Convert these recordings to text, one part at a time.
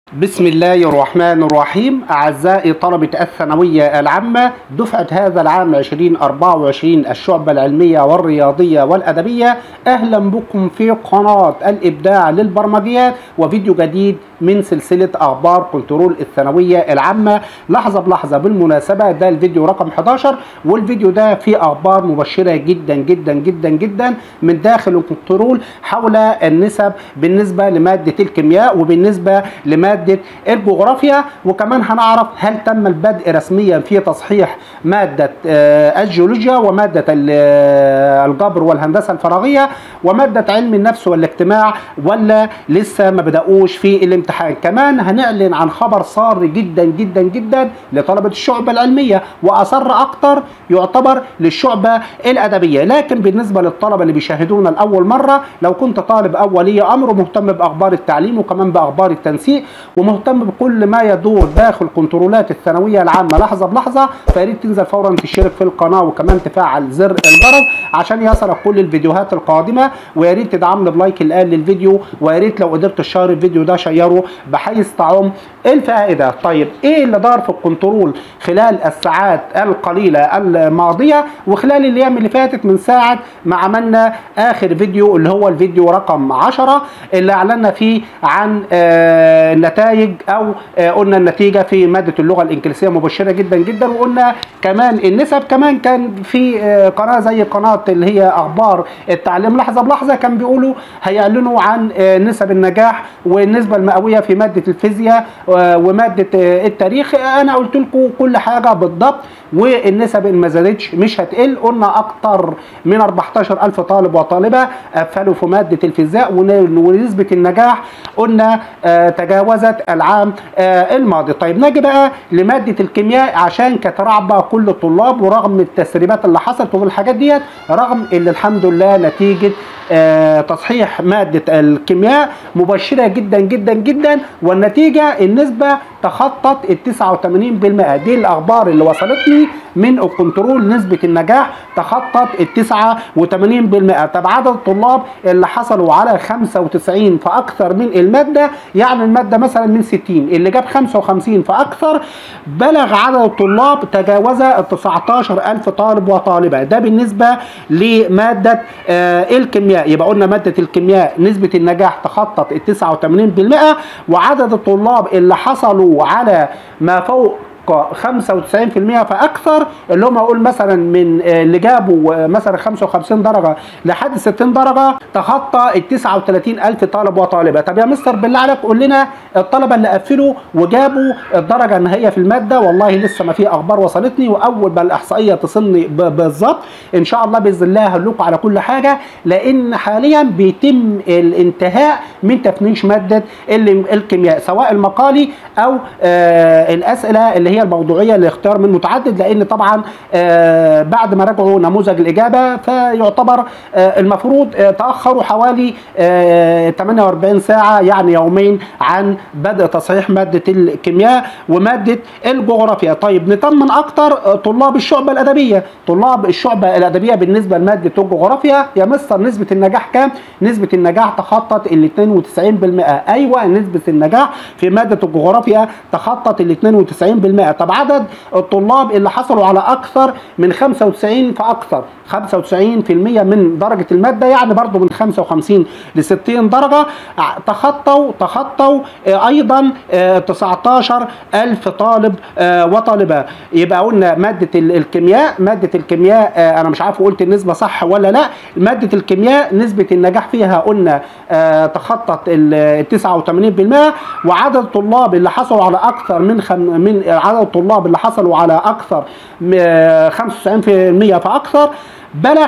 بسم الله الرحمن الرحيم أعزائي طلبة الثانوية العامة دفعة هذا العام 2024 الشعبة العلمية والرياضية والأدبية أهلا بكم في قناة الإبداع للبرمجيات وفيديو جديد من سلسلة أخبار كنترول الثانوية العامة لحظة بلحظة بالمناسبة ده الفيديو رقم 11 والفيديو ده فيه أخبار مبشرة جدا جدا جدا جدا من داخل الكنترول حول النسب بالنسبة لمادة الكيمياء وبالنسبة لمادة الجغرافيا وكمان هنعرف هل تم البدء رسميا في تصحيح مادة آه، الجيولوجيا ومادة ال- آه، الجبر والهندسة الفراغية ومادة علم النفس والاجتماع ولا لسه ما بدأوش في الامتحان كمان هنعلن عن خبر صار جدا جدا جدا لطلبة الشعبة العلمية وأصر أكتر يعتبر للشعبة الأدبية لكن بالنسبة للطلبة اللي بيشاهدونا لأول مرة لو كنت طالب أولي أمر ومهتم بأخبار التعليم وكمان بأخبار التنسيق ومهتم بكل ما يدور داخل كنترولات الثانوية العامة لحظة بلحظة فياريت تنزل فورا تشترك في القناة وكمان تفعل زر الجرس عشان يصلك كل الفيديوهات القادمة ويا ريت تدعمنا بلايك الآن للفيديو ويا ريت لو قدرت تشير الفيديو ده شيره بحيث تعم الفائدة طيب ايه اللي دار في الكنترول خلال الساعات القليلة الماضية وخلال الايام اللي فاتت من ساعة ما عملنا اخر فيديو اللي هو الفيديو رقم 10 اللي اعلنا فيه عن آه النتائج او آه قلنا النتيجة في مادة اللغة الانجليزية مبشرة جدا جدا وقلنا كمان النسب كمان كان في آه قناة زي قناة اللي هي اخبار التعليم لحظة بلحظة كان بيقولوا هيعلنوا عن آه نسب النجاح والنسبة المئوية في مادة الفيزياء آه ومادة آه التاريخ انا قلت لكم كل حاجة بالضبط والنسب اللي ما زادتش مش هتقل قلنا اكتر من 14000 طالب وطالبة قفلوا في مادة الفيزياء ون- ونسبة النجاح قلنا آه تجاوزت العام آه الماضي طيب نجي بقى لمادة الكيمياء عشان كانت رعبة كل الطلاب ورغم التسريبات اللي حصلت والحاجات ديت رغم اللي الحمد لله نتيجة آه تصحيح مادة الكيمياء مبشرة جدا جدا جدا والنتيجة النسبة تخطت ال 89% دي الأخبار اللي وصلتني من الكنترول نسبة النجاح تخطت ال 89% طب عدد الطلاب اللي حصلوا على 95 فأكثر من المادة يعني المادة مثلا من 60 اللي جاب 55 فأكثر بلغ عدد الطلاب تجاوز ال 19000 طالب وطالبة ده بالنسبة لمادة آه الكيمياء يبقى قلنا مادة الكيمياء نسبة النجاح تخطت ال 89% وعدد الطلاب اللي حصلوا على ما فوق 95% فاكثر اللي هم اقول مثلا من آه، اللي جابوا آه، مثلا 55 درجه لحد 60 درجه تخطى ال 39000 طالب وطالبه طب يا مستر بالله عليك قول لنا الطلبه اللي قفلوا وجابوا الدرجه النهائيه في الماده والله لسه ما في اخبار وصلتني واول ما الاحصائيه تصلني ب- بالظبط ان شاء الله باذن الله هقول لكم على كل حاجه لان حاليا بيتم الانتهاء من تفنيش ماده ال- الكيمياء سواء المقالي او آه الاسئله اللي هي الموضوعيه لاختيار من متعدد لان طبعا آه بعد ما راجعوا نموذج الاجابه فيعتبر آه المفروض آه تاخروا حوالي آه 48 ساعه يعني يومين عن بدء تصحيح ماده الكيمياء وماده الجغرافيا طيب نطمن اكتر آه، طلاب الشعبه الادبيه طلاب الشعبه الادبيه بالنسبه لماده الجغرافيا يا مستر نسبه النجاح كام نسبه النجاح تخطت ال 92% ايوه نسبه النجاح في ماده الجغرافيا تخطت ال 92% طب عدد الطلاب اللي حصلوا على اكثر من 95 فاكثر 95% من درجه الماده يعني برضو من 55 ل 60 درجه ع- تخطوا تخطوا آه، ايضا آه، 19000 طالب آه، وطالبه يبقى قلنا ماده ال- الكيمياء ماده الكيمياء آه، انا مش عارف قلت النسبه صح ولا لا ماده الكيمياء نسبه النجاح فيها قلنا آه، تخطت ال 89% وعدد الطلاب اللي حصلوا على اكثر من خم من عدد الطلاب اللي حصلوا على اكثر م- آه، 95% فاكثر بلغ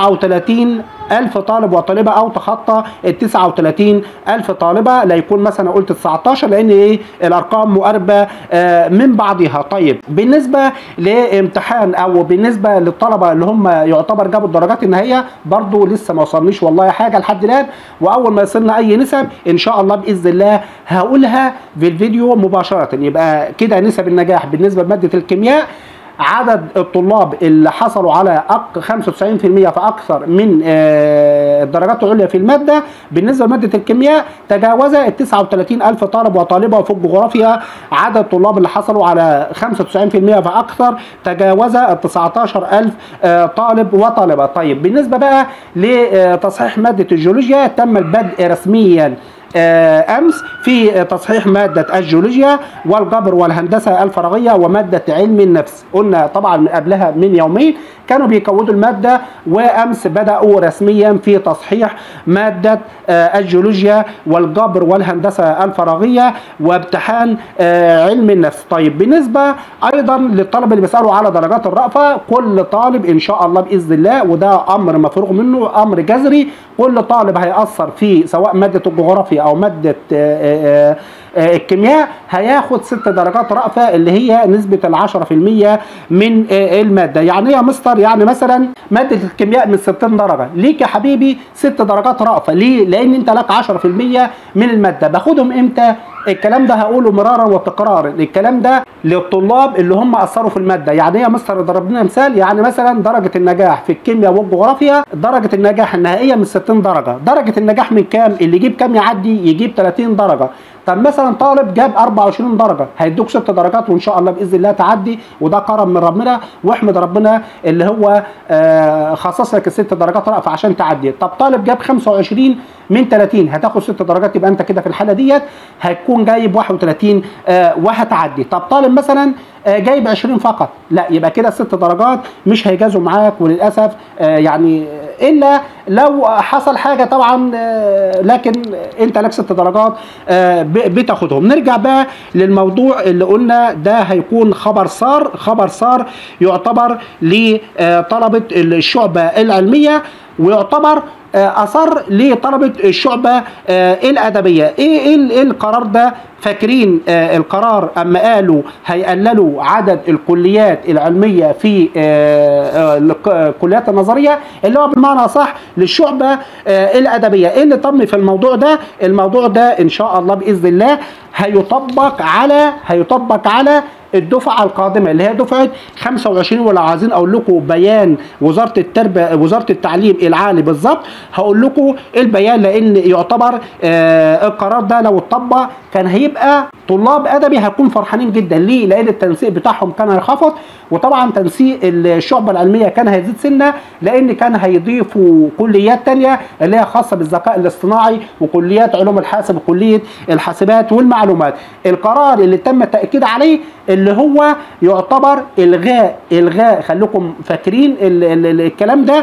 39 ألف طالب وطالبة أو تخطى ال 39 ألف طالبة لا يكون مثلا قلت 19 لأن إيه الأرقام مقاربة آه، من بعضها طيب بالنسبة لامتحان أو بالنسبة للطلبة اللي هم يعتبر جابوا الدرجات النهائية برضو لسه ما وصلنيش والله حاجة لحد الآن وأول ما يصلنا أي نسب إن شاء الله بإذن الله هقولها في الفيديو مباشرة يبقى كده نسب النجاح بالنسبة لمادة الكيمياء عدد الطلاب اللي حصلوا على أق 95% فأكثر من آه، الدرجات العليا في المادة بالنسبة لمادة الكيمياء تجاوز ال 39 ألف طالب وطالبة في الجغرافيا عدد الطلاب اللي حصلوا على 95% فأكثر تجاوز ال 19 ألف آه، طالب وطالبة طيب بالنسبة بقى لتصحيح مادة الجيولوجيا تم البدء رسميا آه، امس في تصحيح ماده الجيولوجيا والجبر والهندسه الفراغيه وماده علم النفس قلنا طبعا من قبلها من يومين كانوا بيكودوا الماده وامس بداوا رسميا في تصحيح ماده آه، الجيولوجيا والجبر والهندسه الفراغيه وامتحان آه، علم النفس طيب بالنسبه ايضا للطلبه اللي بيسالوا على درجات الرأفه كل طالب ان شاء الله باذن الله وده امر مفروغ منه امر جذري كل طالب هيأثر في سواء ماده الجغرافيا او ماده آه، آه، آه، الكيمياء هياخد ست درجات رأفة اللي هي نسبة العشرة في المية من آه، المادة يعني ايه يا مستر يعني مثلا مادة الكيمياء من 60 درجة ليك يا حبيبي ست درجات رأفة ليه لان انت لك 10% من المادة باخدهم امتى الكلام ده هقوله مرارا وتكرارا الكلام ده للطلاب اللي هم اثروا في الماده يعني ايه يا مستر ضرب لنا مثال يعني مثلا درجه النجاح في الكيمياء والجغرافيا درجه النجاح النهائيه من 60 درجه درجه النجاح من كام اللي يجيب كام يعدي يجيب 30 درجه طب مثلا طالب جاب 24 درجه هيدوك ست درجات وان شاء الله باذن الله تعدي وده كرم من ربنا واحمد ربنا اللي هو آه، خصص لك الست درجات رأفة عشان تعدي طب طالب جاب 25 من 30 هتاخد ست درجات يبقى انت كده في الحاله ديت هتكون جايب 31 آه، وهتعدي طب طالب مثلا آه، جايب 20 فقط لا يبقى كده ست درجات مش هيجازوا معاك وللاسف آه، يعني الا لو حصل حاجه طبعا آه، لكن انت لك ست درجات آه، ب- بتاخدهم نرجع بقى للموضوع اللي قلنا ده هيكون خبر صار خبر صار يعتبر لطلبه الشعبه العلميه ويعتبر آه، اثر لطلبه الشعبه آه، الادبيه ايه ايه ال- إيه القرار ده فاكرين آه، القرار اما قالوا هيقللوا عدد الكليات العلميه في آه، آه، الك- الكليات النظريه اللي هو بالمعنى صح للشعبه آه، الادبيه ايه اللي تم في الموضوع ده الموضوع ده ان شاء الله باذن الله هيطبق على هيطبق على الدفعه القادمه اللي هي دفعه 25 ولو عايزين اقول لكم بيان وزاره التربيه وزاره التعليم العالي بالظبط هقول لكم البيان لان يعتبر آه القرار ده لو اتطبق كان هيبقى طلاب ادبي هيكون فرحانين جدا ليه؟ لان التنسيق بتاعهم كان هينخفض وطبعا تنسيق الشعبه العلميه كان هيزيد سنه لان كان هيضيفوا كليات تانية اللي هي خاصه بالذكاء الاصطناعي وكليات علوم الحاسب وكليه الحاسبات والمعلومات. القرار اللي تم التاكيد عليه اللي هو يعتبر الغاء الغاء خليكم فاكرين ال- ال- ال- الكلام ده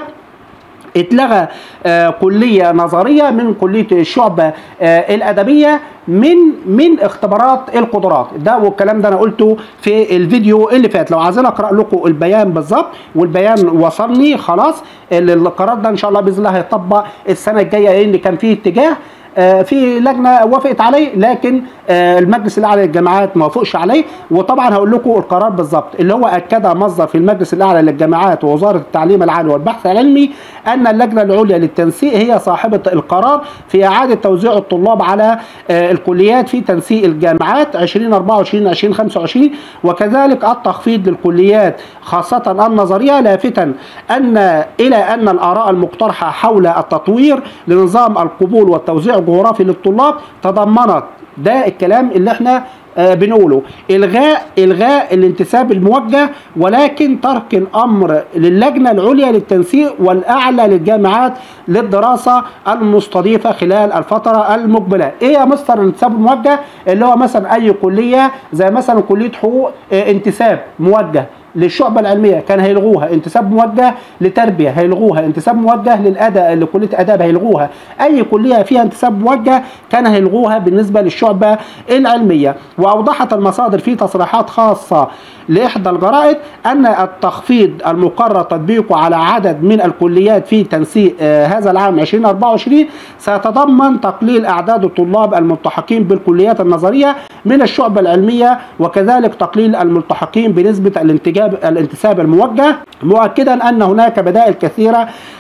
اتلغى آه كليه نظريه من كليه الشعبه آه الادبيه من من اختبارات القدرات ده والكلام ده انا قلته في الفيديو اللي فات لو عايزين اقرا لكم البيان بالظبط والبيان وصلني خلاص ال- القرار ده ان شاء الله باذن الله هيطبق السنه الجايه لان كان فيه اتجاه آه، في لجنه وافقت عليه لكن آه، المجلس الاعلى للجامعات ما وافقش عليه وطبعا هقول لكم القرار بالظبط اللي هو اكد مصدر في المجلس الاعلى للجامعات ووزاره التعليم العالي والبحث العلمي ان اللجنه العليا للتنسيق هي صاحبه القرار في اعاده توزيع الطلاب على آه، الكليات في تنسيق الجامعات 2024 2025 وكذلك التخفيض للكليات خاصه النظريه لافتا ان الى ان الاراء المقترحه حول التطوير لنظام القبول والتوزيع الجغرافي للطلاب تضمنت ده الكلام اللي احنا آه، بنقوله الغاء الغاء الانتساب الموجه ولكن ترك الامر للجنه العليا للتنسيق والاعلى للجامعات للدراسه المستضيفه خلال الفتره المقبله ايه يا مستر الانتساب الموجه اللي هو مثلا اي كليه زي مثلا كليه حقوق آه، انتساب موجه للشعبة العلمية كان هيلغوها انتساب موجه لتربية هيلغوها انتساب موجه للأداء لكلية آداب هيلغوها أي كلية فيها انتساب موجه كان هيلغوها بالنسبة للشعبة العلمية وأوضحت المصادر في تصريحات خاصة لإحدى الجرائد أن التخفيض المقرر تطبيقه على عدد من الكليات في تنسيق آه، هذا العام 2024 سيتضمن تقليل أعداد الطلاب الملتحقين بالكليات النظرية من الشعبة العلمية وكذلك تقليل الملتحقين بنسبة الانتجاب الانتساب الموجه مؤكدا أن هناك بدائل كثيرة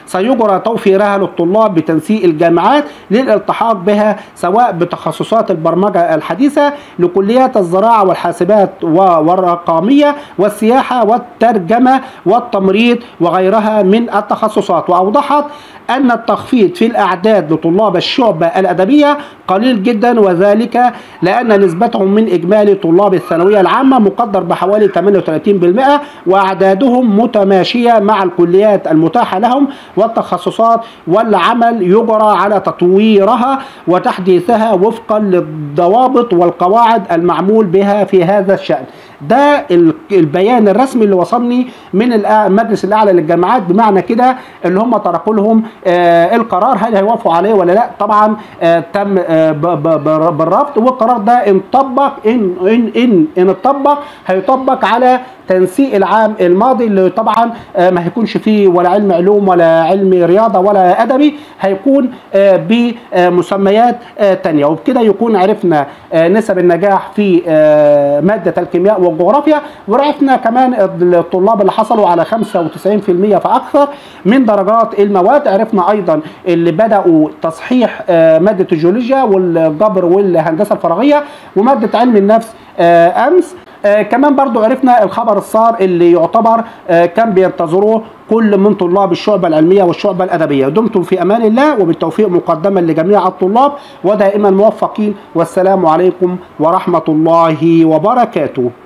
سيجرى توفيرها للطلاب بتنسيق الجامعات للالتحاق بها سواء بتخصصات البرمجة الحديثة لكليات الزراعة والحاسبات والرقمية والسياحة والترجمة والتمريض وغيرها من التخصصات وأوضحت أن التخفيض في الأعداد لطلاب الشعبة الأدبية قليل جدا وذلك لأن نسبتهم من إجمالي طلاب الثانوية العامة مقدر بحوالي 38% وأعدادهم متماشية مع الكليات المتاحة لهم والتخصصات والعمل يجرى على تطويرها وتحديثها وفقا للضوابط والقواعد المعمول بها في هذا الشأن ده البيان الرسمي اللي وصلني من المجلس الاعلى للجامعات بمعنى كده اللي هم تركوا لهم آه القرار هل هيوافقوا عليه ولا لا طبعا آه تم آه بالرفض والقرار ده ان طبق ان ان ان ان اتطبق هيطبق على تنسيق العام الماضي اللي طبعا ما هيكونش فيه ولا علم علوم ولا علم رياضه ولا ادبي هيكون بمسميات تانية وبكده يكون عرفنا نسب النجاح في ماده الكيمياء والجغرافيا وعرفنا كمان الطلاب اللي حصلوا على 95% فاكثر من درجات المواد عرفنا ايضا اللي بداوا تصحيح ماده الجيولوجيا والجبر والهندسه الفراغيه وماده علم النفس امس آه كمان برضو عرفنا الخبر الصار اللي يعتبر آه كان بينتظروه كل من طلاب الشعبة العلمية والشعبة الأدبية دمتم في أمان الله وبالتوفيق مقدما لجميع الطلاب ودائما موفقين والسلام عليكم ورحمة الله وبركاته